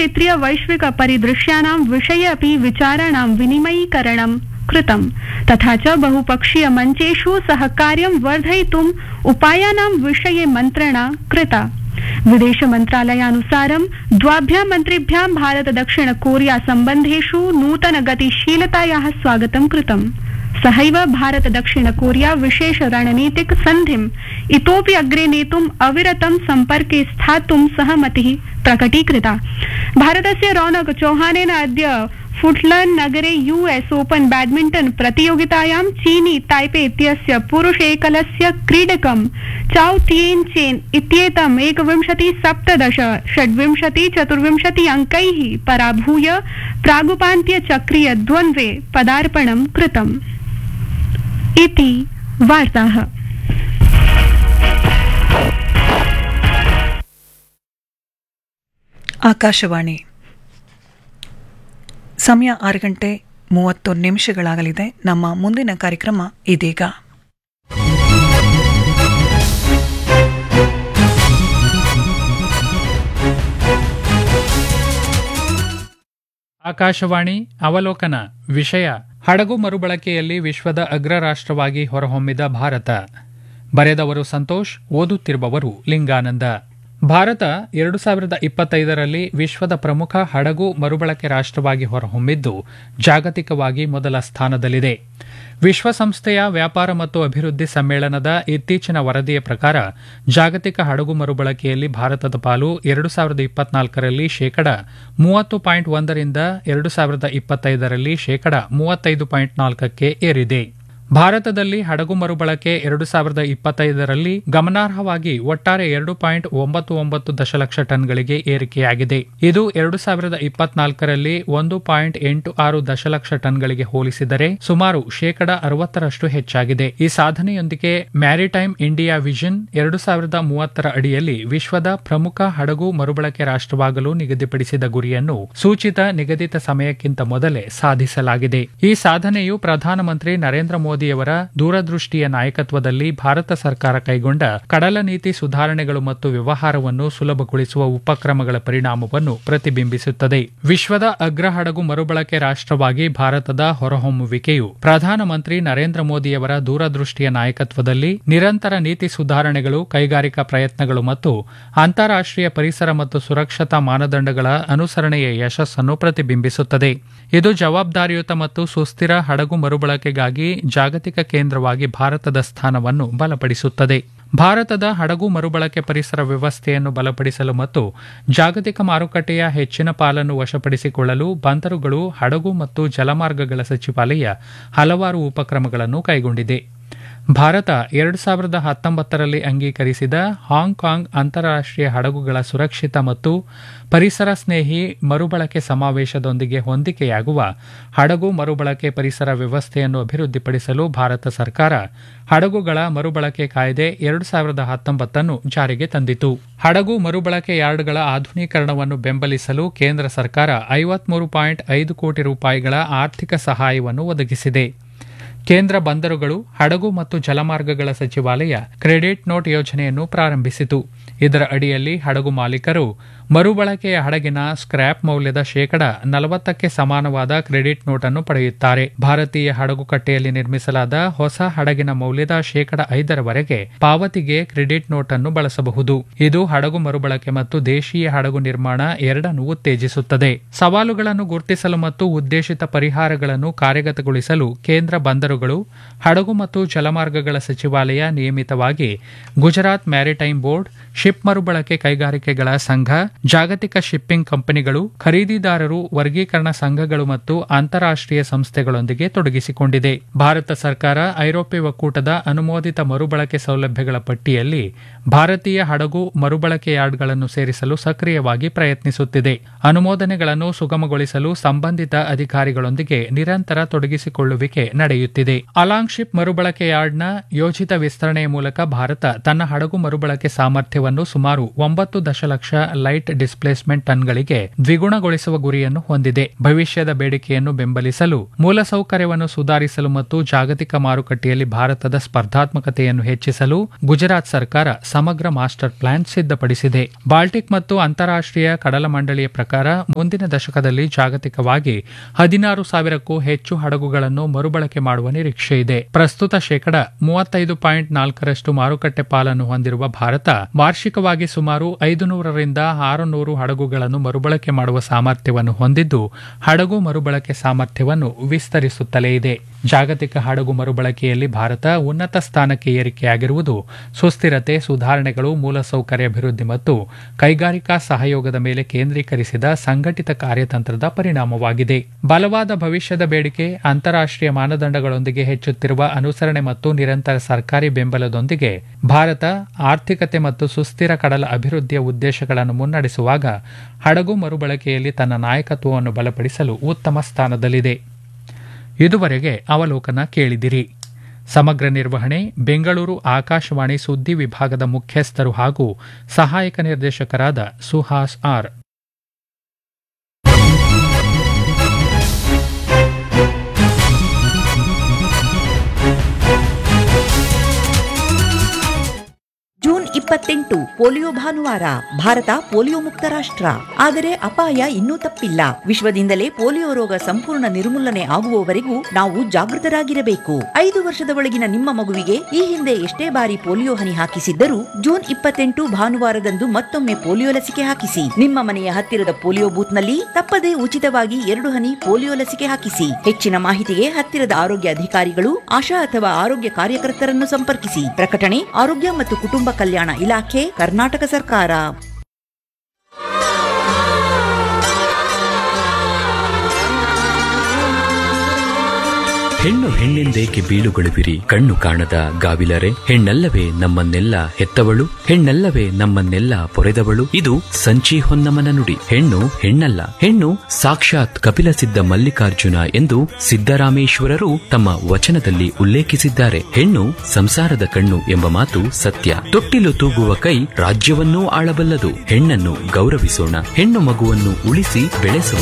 क्षेत्रीय वैश्विक परिदृश्यानां विषये अपि विचाराणां विनिमयीकरणं कृतम् तथा च बहुपक्षीय मञ्चेषु सहकार्यं वर्धयितुम् उपायानां विषये मन्त्रणा कृता विदेश मन्त्रालयानुसारं द्वाभ्यां मन्त्रिभ्यां भारत दक्षिण कोरिया सम्बन्धेषु नूतन गतिशीलतायाः स्वागतं कृतम् सहैव भारत दक्षिण कोरिया विशेष रणनीतिक सन्धिम् इतोपि अग्रे नेतुम् अविरतं सम्पर्के स्थातुं सहमतिः प्रकटीकृता भारतस्य रौनक चौहानेन अद्य फुटलन नगरे यूएस ओपन बैडमिण्टन प्रतियोगितायां चीनी ताइपे इत्यस्य पुरुष एकलस्य क्रीडकं चाउ तियेन चेन इत्येतम् एकविंशति सप्तदश षड्विंशति चतुर्विंशति अङ्कैः पराभूय प्रागुपान्त्य चक्रीय द्वन्द्वे पदार्पणं कृतम् इति वार्ताः ಆಕಾಶವಾಣಿ ಸಮಯ ಆರು ಗಂಟೆ ಮೂವತ್ತು ನಿಮಿಷಗಳಾಗಲಿದೆ ನಮ್ಮ ಮುಂದಿನ ಕಾರ್ಯಕ್ರಮ ಇದೀಗ ಆಕಾಶವಾಣಿ ಅವಲೋಕನ ವಿಷಯ ಹಡಗು ಮರುಬಳಕೆಯಲ್ಲಿ ವಿಶ್ವದ ಅಗ್ರ ರಾಷ್ಟ್ರವಾಗಿ ಹೊರಹೊಮ್ಮಿದ ಭಾರತ ಬರೆದವರು ಸಂತೋಷ್ ಓದುತ್ತಿರುವವರು ಲಿಂಗಾನಂದ ಭಾರತ ಎರಡು ಸಾವಿರದ ಇಪ್ಪತ್ತೈದರಲ್ಲಿ ವಿಶ್ವದ ಪ್ರಮುಖ ಹಡಗು ಮರುಬಳಕೆ ರಾಷ್ಟ್ರವಾಗಿ ಹೊರಹೊಮ್ಮಿದ್ದು ಜಾಗತಿಕವಾಗಿ ಮೊದಲ ಸ್ಥಾನದಲ್ಲಿದೆ ವಿಶ್ವಸಂಸ್ಥೆಯ ವ್ಯಾಪಾರ ಮತ್ತು ಅಭಿವೃದ್ಧಿ ಸಮ್ಮೇಳನದ ಇತ್ತೀಚಿನ ವರದಿಯ ಪ್ರಕಾರ ಜಾಗತಿಕ ಹಡಗು ಮರುಬಳಕೆಯಲ್ಲಿ ಭಾರತದ ಪಾಲು ಎರಡು ಸಾವಿರದ ಇಪ್ಪತ್ನಾಲ್ಕರಲ್ಲಿ ಶೇಕಡ ಮೂವತ್ತು ಪಾಯಿಂಟ್ ಒಂದರಿಂದ ಎರಡು ಸಾವಿರದ ಇಪ್ಪತ್ತೈದರಲ್ಲಿ ಶೇಕಡ ಮೂವತ್ತೈದು ಪಾಯಿಂಟ್ ನಾಲ್ಕಕ್ಕೆ ಏರಿದೆ ಭಾರತದಲ್ಲಿ ಹಡಗು ಮರುಬಳಕೆ ಎರಡು ಸಾವಿರದ ಇಪ್ಪತ್ತೈದರಲ್ಲಿ ಗಮನಾರ್ಹವಾಗಿ ಒಟ್ಟಾರೆ ಎರಡು ಪಾಯಿಂಟ್ ಒಂಬತ್ತು ಒಂಬತ್ತು ದಶಲಕ್ಷ ಟನ್ಗಳಿಗೆ ಏರಿಕೆಯಾಗಿದೆ ಇದು ಎರಡು ಸಾವಿರದ ಇಪ್ಪತ್ನಾಲ್ಕರಲ್ಲಿ ಒಂದು ಪಾಯಿಂಟ್ ಎಂಟು ಆರು ದಶಲಕ್ಷ ಟನ್ಗಳಿಗೆ ಹೋಲಿಸಿದರೆ ಸುಮಾರು ಶೇಕಡ ಅರವತ್ತರಷ್ಟು ಹೆಚ್ಚಾಗಿದೆ ಈ ಸಾಧನೆಯೊಂದಿಗೆ ಮ್ಯಾರಿಟೈಮ್ ಇಂಡಿಯಾ ವಿಷನ್ ಎರಡು ಸಾವಿರದ ಮೂವತ್ತರ ಅಡಿಯಲ್ಲಿ ವಿಶ್ವದ ಪ್ರಮುಖ ಹಡಗು ಮರುಬಳಕೆ ರಾಷ್ಟ್ರವಾಗಲು ನಿಗದಿಪಡಿಸಿದ ಗುರಿಯನ್ನು ಸೂಚಿತ ನಿಗದಿತ ಸಮಯಕ್ಕಿಂತ ಮೊದಲೇ ಸಾಧಿಸಲಾಗಿದೆ ಈ ಸಾಧನೆಯು ಪ್ರಧಾನಮಂತ್ರಿ ನರೇಂದ್ರ ಮೋದಿಯವರ ದೂರದೃಷ್ಟಿಯ ನಾಯಕತ್ವದಲ್ಲಿ ಭಾರತ ಸರ್ಕಾರ ಕೈಗೊಂಡ ಕಡಲ ನೀತಿ ಸುಧಾರಣೆಗಳು ಮತ್ತು ವ್ಯವಹಾರವನ್ನು ಸುಲಭಗೊಳಿಸುವ ಉಪಕ್ರಮಗಳ ಪರಿಣಾಮವನ್ನು ಪ್ರತಿಬಿಂಬಿಸುತ್ತದೆ ವಿಶ್ವದ ಅಗ್ರ ಹಡಗು ಮರುಬಳಕೆ ರಾಷ್ಟ್ರವಾಗಿ ಭಾರತದ ಹೊರಹೊಮ್ಮುವಿಕೆಯು ಪ್ರಧಾನಮಂತ್ರಿ ನರೇಂದ್ರ ಮೋದಿಯವರ ದೂರದೃಷ್ಟಿಯ ನಾಯಕತ್ವದಲ್ಲಿ ನಿರಂತರ ನೀತಿ ಸುಧಾರಣೆಗಳು ಕೈಗಾರಿಕಾ ಪ್ರಯತ್ನಗಳು ಮತ್ತು ಅಂತಾರಾಷ್ಟ್ರೀಯ ಪರಿಸರ ಮತ್ತು ಸುರಕ್ಷತಾ ಮಾನದಂಡಗಳ ಅನುಸರಣೆಯ ಯಶಸ್ಸನ್ನು ಪ್ರತಿಬಿಂಬಿಸುತ್ತದೆ ಇದು ಜವಾಬ್ದಾರಿಯುತ ಮತ್ತು ಸುಸ್ಥಿರ ಹಡಗು ಮರುಬಳಕೆಗಾಗಿ ಜಾಗತಿಕ ಕೇಂದ್ರವಾಗಿ ಭಾರತದ ಸ್ಥಾನವನ್ನು ಬಲಪಡಿಸುತ್ತದೆ ಭಾರತದ ಹಡಗು ಮರುಬಳಕೆ ಪರಿಸರ ವ್ಯವಸ್ಥೆಯನ್ನು ಬಲಪಡಿಸಲು ಮತ್ತು ಜಾಗತಿಕ ಮಾರುಕಟ್ಟೆಯ ಹೆಚ್ಚಿನ ಪಾಲನ್ನು ವಶಪಡಿಸಿಕೊಳ್ಳಲು ಬಂದರುಗಳು ಹಡಗು ಮತ್ತು ಜಲಮಾರ್ಗಗಳ ಸಚಿವಾಲಯ ಹಲವಾರು ಉಪಕ್ರಮಗಳನ್ನು ಕೈಗೊಂಡಿದೆ ಭಾರತ ಎರಡು ಸಾವಿರದ ಹತ್ತೊಂಬತ್ತರಲ್ಲಿ ಅಂಗೀಕರಿಸಿದ ಹಾಂಗ್ಕಾಂಗ್ ಅಂತಾರಾಷ್ಟ್ರೀಯ ಹಡಗುಗಳ ಸುರಕ್ಷಿತ ಮತ್ತು ಪರಿಸರ ಸ್ನೇಹಿ ಮರುಬಳಕೆ ಸಮಾವೇಶದೊಂದಿಗೆ ಹೊಂದಿಕೆಯಾಗುವ ಹಡಗು ಮರುಬಳಕೆ ಪರಿಸರ ವ್ಯವಸ್ಥೆಯನ್ನು ಅಭಿವೃದ್ಧಿಪಡಿಸಲು ಭಾರತ ಸರ್ಕಾರ ಹಡಗುಗಳ ಮರುಬಳಕೆ ಕಾಯ್ದೆ ಎರಡು ಸಾವಿರದ ಹತ್ತೊಂಬತ್ತನ್ನು ಜಾರಿಗೆ ತಂದಿತು ಹಡಗು ಮರುಬಳಕೆ ಯಾರ್ಡ್ಗಳ ಆಧುನೀಕರಣವನ್ನು ಬೆಂಬಲಿಸಲು ಕೇಂದ್ರ ಸರ್ಕಾರ ಐವತ್ಮೂರು ಪಾಯಿಂಟ್ ಐದು ಕೋಟಿ ರೂಪಾಯಿಗಳ ಆರ್ಥಿಕ ಸಹಾಯವನ್ನು ಒದಗಿಸಿದೆ ಕೇಂದ್ರ ಬಂದರುಗಳು ಹಡಗು ಮತ್ತು ಜಲಮಾರ್ಗಗಳ ಸಚಿವಾಲಯ ಕ್ರೆಡಿಟ್ ನೋಟ್ ಯೋಜನೆಯನ್ನು ಪ್ರಾರಂಭಿಸಿತು ಇದರ ಅಡಿಯಲ್ಲಿ ಹಡಗು ಮಾಲೀಕರು ಮರುಬಳಕೆಯ ಹಡಗಿನ ಸ್ಕ್ರ್ಯಾಪ್ ಮೌಲ್ಯದ ಶೇಕಡ ನಲವತ್ತಕ್ಕೆ ಸಮಾನವಾದ ಕ್ರೆಡಿಟ್ ನೋಟ್ ಅನ್ನು ಪಡೆಯುತ್ತಾರೆ ಭಾರತೀಯ ಹಡಗು ಕಟ್ಟೆಯಲ್ಲಿ ನಿರ್ಮಿಸಲಾದ ಹೊಸ ಹಡಗಿನ ಮೌಲ್ಯದ ಶೇಕಡ ಐದರವರೆಗೆ ಪಾವತಿಗೆ ಕ್ರೆಡಿಟ್ ನೋಟ್ ಅನ್ನು ಬಳಸಬಹುದು ಇದು ಹಡಗು ಮರುಬಳಕೆ ಮತ್ತು ದೇಶೀಯ ಹಡಗು ನಿರ್ಮಾಣ ಎರಡನ್ನು ಉತ್ತೇಜಿಸುತ್ತದೆ ಸವಾಲುಗಳನ್ನು ಗುರುತಿಸಲು ಮತ್ತು ಉದ್ದೇಶಿತ ಪರಿಹಾರಗಳನ್ನು ಕಾರ್ಯಗತಗೊಳಿಸಲು ಕೇಂದ್ರ ಬಂದರುಗಳು ಹಡಗು ಮತ್ತು ಜಲಮಾರ್ಗಗಳ ಸಚಿವಾಲಯ ನಿಯಮಿತವಾಗಿ ಗುಜರಾತ್ ಮ್ಯಾರಿಟೈಮ್ ಬೋರ್ಡ್ ಶಿಪ್ ಮರುಬಳಕೆ ಕೈಗಾರಿಕೆಗಳ ಸಂಘ ಜಾಗತಿಕ ಶಿಪ್ಪಿಂಗ್ ಕಂಪನಿಗಳು ಖರೀದಿದಾರರು ವರ್ಗೀಕರಣ ಸಂಘಗಳು ಮತ್ತು ಅಂತಾರಾಷ್ಟ್ರೀಯ ಸಂಸ್ಥೆಗಳೊಂದಿಗೆ ತೊಡಗಿಸಿಕೊಂಡಿದೆ ಭಾರತ ಸರ್ಕಾರ ಐರೋಪ್ಯ ಒಕ್ಕೂಟದ ಅನುಮೋದಿತ ಮರುಬಳಕೆ ಸೌಲಭ್ಯಗಳ ಪಟ್ಟಿಯಲ್ಲಿ ಭಾರತೀಯ ಹಡಗು ಮರುಬಳಕೆ ಯಾರ್ಡ್ಗಳನ್ನು ಸೇರಿಸಲು ಸಕ್ರಿಯವಾಗಿ ಪ್ರಯತ್ನಿಸುತ್ತಿದೆ ಅನುಮೋದನೆಗಳನ್ನು ಸುಗಮಗೊಳಿಸಲು ಸಂಬಂಧಿತ ಅಧಿಕಾರಿಗಳೊಂದಿಗೆ ನಿರಂತರ ತೊಡಗಿಸಿಕೊಳ್ಳುವಿಕೆ ನಡೆಯುತ್ತಿದೆ ಅಲಾಂಗ್ ಶಿಪ್ ಮರುಬಳಕೆ ಯಾರ್ಡ್ನ ಯೋಜಿತ ವಿಸ್ತರಣೆಯ ಮೂಲಕ ಭಾರತ ತನ್ನ ಹಡಗು ಮರುಬಳಕೆ ಸಾಮರ್ಥ್ಯವನ್ನು ಸುಮಾರು ಒಂಬತ್ತು ದಶಲಕ್ಷ ಲೈಟ್ ಡಿಸ್ಪ್ಲೇಸ್ಮೆಂಟ್ ಟನ್ಗಳಿಗೆ ದ್ವಿಗುಣಗೊಳಿಸುವ ಗುರಿಯನ್ನು ಹೊಂದಿದೆ ಭವಿಷ್ಯದ ಬೇಡಿಕೆಯನ್ನು ಬೆಂಬಲಿಸಲು ಮೂಲಸೌಕರ್ಯವನ್ನು ಸುಧಾರಿಸಲು ಮತ್ತು ಜಾಗತಿಕ ಮಾರುಕಟ್ಟೆಯಲ್ಲಿ ಭಾರತದ ಸ್ಪರ್ಧಾತ್ಮಕತೆಯನ್ನು ಹೆಚ್ಚಿಸಲು ಗುಜರಾತ್ ಸರ್ಕಾರ ಸಮಗ್ರ ಮಾಸ್ಟರ್ ಪ್ಲಾನ್ ಸಿದ್ಧಪಡಿಸಿದೆ ಬಾಲ್ಟಿಕ್ ಮತ್ತು ಅಂತಾರಾಷ್ಟ್ರೀಯ ಕಡಲ ಮಂಡಳಿಯ ಪ್ರಕಾರ ಮುಂದಿನ ದಶಕದಲ್ಲಿ ಜಾಗತಿಕವಾಗಿ ಹದಿನಾರು ಸಾವಿರಕ್ಕೂ ಹೆಚ್ಚು ಹಡಗುಗಳನ್ನು ಮರುಬಳಕೆ ಮಾಡುವ ನಿರೀಕ್ಷೆ ಇದೆ ಪ್ರಸ್ತುತ ಶೇಕಡ ಮೂವತ್ತೈದು ಪಾಯಿಂಟ್ ನಾಲ್ಕರಷ್ಟು ಮಾರುಕಟ್ಟೆ ಪಾಲನ್ನು ಹೊಂದಿರುವ ಭಾರತ ವಾರ್ಷಿಕವಾಗಿ ಸುಮಾರು ಐದು ನೂರರಿಂದ ಆರು ನೂರು ಹಡಗುಗಳನ್ನು ಮರುಬಳಕೆ ಮಾಡುವ ಸಾಮರ್ಥ್ಯವನ್ನು ಹೊಂದಿದ್ದು ಹಡಗು ಮರುಬಳಕೆ ಸಾಮರ್ಥ್ಯವನ್ನು ವಿಸ್ತರಿಸುತ್ತಲೇ ಇದೆ ಜಾಗತಿಕ ಹಡಗು ಮರುಬಳಕೆಯಲ್ಲಿ ಭಾರತ ಉನ್ನತ ಸ್ಥಾನಕ್ಕೆ ಏರಿಕೆಯಾಗಿರುವುದು ಸುಸ್ಥಿರತೆ ಸುಧಾರಣೆಗಳು ಮೂಲಸೌಕರ್ಯ ಅಭಿವೃದ್ಧಿ ಮತ್ತು ಕೈಗಾರಿಕಾ ಸಹಯೋಗದ ಮೇಲೆ ಕೇಂದ್ರೀಕರಿಸಿದ ಸಂಘಟಿತ ಕಾರ್ಯತಂತ್ರದ ಪರಿಣಾಮವಾಗಿದೆ ಬಲವಾದ ಭವಿಷ್ಯದ ಬೇಡಿಕೆ ಅಂತಾರಾಷ್ಟ್ರೀಯ ಮಾನದಂಡಗಳೊಂದಿಗೆ ಹೆಚ್ಚುತ್ತಿರುವ ಅನುಸರಣೆ ಮತ್ತು ನಿರಂತರ ಸರ್ಕಾರಿ ಬೆಂಬಲದೊಂದಿಗೆ ಭಾರತ ಆರ್ಥಿಕತೆ ಮತ್ತು ಸುಸ್ಥಿರ ಕಡಲ ಅಭಿವೃದ್ಧಿಯ ಉದ್ದೇಶಗಳನ್ನು ಮುನ್ನಡೆಸುವಾಗ ಹಡಗು ಮರುಬಳಕೆಯಲ್ಲಿ ತನ್ನ ನಾಯಕತ್ವವನ್ನು ಬಲಪಡಿಸಲು ಉತ್ತಮ ಸ್ಥಾನದಲ್ಲಿದೆ ಇದುವರೆಗೆ ಅವಲೋಕನ ಕೇಳಿದಿರಿ ಸಮಗ್ರ ನಿರ್ವಹಣೆ ಬೆಂಗಳೂರು ಆಕಾಶವಾಣಿ ಸುದ್ದಿ ವಿಭಾಗದ ಮುಖ್ಯಸ್ಥರು ಹಾಗೂ ಸಹಾಯಕ ನಿರ್ದೇಶಕರಾದ ಸುಹಾಸ್ ಆರ್ ಜೂನ್ ಇಪ್ಪತ್ತೆಂಟು ಪೋಲಿಯೋ ಭಾನುವಾರ ಭಾರತ ಪೋಲಿಯೋ ಮುಕ್ತ ರಾಷ್ಟ್ರ ಆದರೆ ಅಪಾಯ ಇನ್ನೂ ತಪ್ಪಿಲ್ಲ ವಿಶ್ವದಿಂದಲೇ ಪೋಲಿಯೋ ರೋಗ ಸಂಪೂರ್ಣ ನಿರ್ಮೂಲನೆ ಆಗುವವರೆಗೂ ನಾವು ಜಾಗೃತರಾಗಿರಬೇಕು ಐದು ವರ್ಷದ ಒಳಗಿನ ನಿಮ್ಮ ಮಗುವಿಗೆ ಈ ಹಿಂದೆ ಎಷ್ಟೇ ಬಾರಿ ಪೋಲಿಯೋ ಹನಿ ಹಾಕಿಸಿದ್ದರೂ ಜೂನ್ ಇಪ್ಪತ್ತೆಂಟು ಭಾನುವಾರದಂದು ಮತ್ತೊಮ್ಮೆ ಪೋಲಿಯೋ ಲಸಿಕೆ ಹಾಕಿಸಿ ನಿಮ್ಮ ಮನೆಯ ಹತ್ತಿರದ ಪೋಲಿಯೋ ಬೂತ್ನಲ್ಲಿ ತಪ್ಪದೇ ಉಚಿತವಾಗಿ ಎರಡು ಹನಿ ಪೋಲಿಯೋ ಲಸಿಕೆ ಹಾಕಿಸಿ ಹೆಚ್ಚಿನ ಮಾಹಿತಿಗೆ ಹತ್ತಿರದ ಆರೋಗ್ಯ ಅಧಿಕಾರಿಗಳು ಆಶಾ ಅಥವಾ ಆರೋಗ್ಯ ಕಾರ್ಯಕರ್ತರನ್ನು ಸಂಪರ್ಕಿಸಿ ಪ್ರಕಟಣೆ ಆರೋಗ್ಯ ಮತ್ತು ಕುಟುಂಬ ಕಲ್ಯಾಣ ಇಲಾಖೆ ಕರ್ನಾಟಕ ಸರ್ಕಾರ ಹೆಣ್ಣು ಹೆಣ್ಣೆಂದೇಕೆ ಬೀಳುಗೊಳುವಿರಿ ಕಣ್ಣು ಕಾಣದ ಗಾವಿಲರೆ ಹೆಣ್ಣಲ್ಲವೇ ನಮ್ಮನ್ನೆಲ್ಲ ಹೆತ್ತವಳು ಹೆಣ್ಣಲ್ಲವೇ ನಮ್ಮನ್ನೆಲ್ಲ ಪೊರೆದವಳು ಇದು ಸಂಚಿ ಹೊನ್ನಮನ ನುಡಿ ಹೆಣ್ಣು ಹೆಣ್ಣಲ್ಲ ಹೆಣ್ಣು ಸಾಕ್ಷಾತ್ ಕಪಿಲ ಸಿದ್ಧ ಮಲ್ಲಿಕಾರ್ಜುನ ಎಂದು ಸಿದ್ದರಾಮೇಶ್ವರರು ತಮ್ಮ ವಚನದಲ್ಲಿ ಉಲ್ಲೇಖಿಸಿದ್ದಾರೆ ಹೆಣ್ಣು ಸಂಸಾರದ ಕಣ್ಣು ಎಂಬ ಮಾತು ಸತ್ಯ ತೊಟ್ಟಿಲು ತೂಗುವ ಕೈ ರಾಜ್ಯವನ್ನೂ ಆಳಬಲ್ಲದು ಹೆಣ್ಣನ್ನು ಗೌರವಿಸೋಣ ಹೆಣ್ಣು ಮಗುವನ್ನು ಉಳಿಸಿ ಬೆಳೆಸೋಣ